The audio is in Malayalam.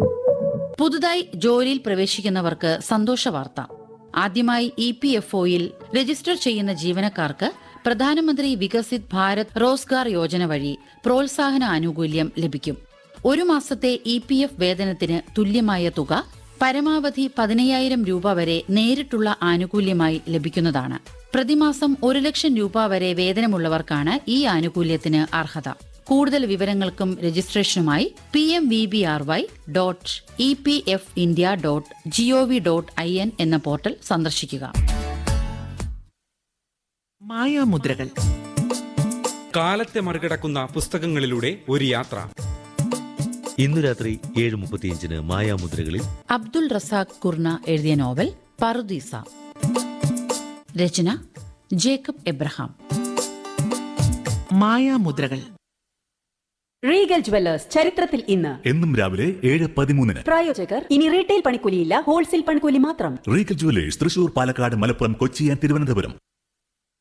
പുതുതായി ജോലിയിൽ പ്രവേശിക്കുന്നവർക്ക് സന്തോഷ വാർത്ത ആദ്യമായി ഇ പി എഫ് ഒയിൽ രജിസ്റ്റർ ചെയ്യുന്ന ജീവനക്കാർക്ക് പ്രധാനമന്ത്രി വികസിത് ഭാരത് റോസ്ഗാർ യോജന വഴി പ്രോത്സാഹന ആനുകൂല്യം ലഭിക്കും ഒരു മാസത്തെ ഇ പി എഫ് വേതനത്തിന് തുല്യമായ തുക പരമാവധി പതിനയ്യായിരം രൂപ വരെ നേരിട്ടുള്ള ആനുകൂല്യമായി ലഭിക്കുന്നതാണ് പ്രതിമാസം ഒരു ലക്ഷം രൂപ വരെ വേതനമുള്ളവർക്കാണ് ഈ ആനുകൂല്യത്തിന് അർഹത കൂടുതൽ വിവരങ്ങൾക്കും രജിസ്ട്രേഷനുമായി P M V B R Y dot E P F India dot G O V dot I N എന്ന പോർട്ടൽ സന്ദർശിക്കുക മായാമുദ്രകൾ കാലത്തെ മറികടക്കുന്ന പുസ്തകങ്ങളിലൂടെ ഒരു യാത്ര ഇന്നു രാത്രി ഏഴ് മുപ്പത്തിയഞ്ചിന് മായാമുദ്രകളിൽ അബ്ദുൾ റസാഖ് കുർണ എഴുതിയ നോവൽ പറുദീസ രചന ജേക്കബ് എബ്രഹാം മായാമുദ്രകൾ റീഗൽ ജുവല്ലേഴ്സ് ചരിത്രത്തിൽ ഇന്ന് എന്നും രാവിലെ ഏഴ് പതിമൂന്നിന് പ്രായോജകർ ഇനി റീറ്റെയിൽ പണിക്കൂലിയില്ല ഹോൾസെയിൽ പണിക്കൂലി മാത്രം Regal Jewellers Thrissur Palakkad Malappuram Kochi and Thiruvananthapuram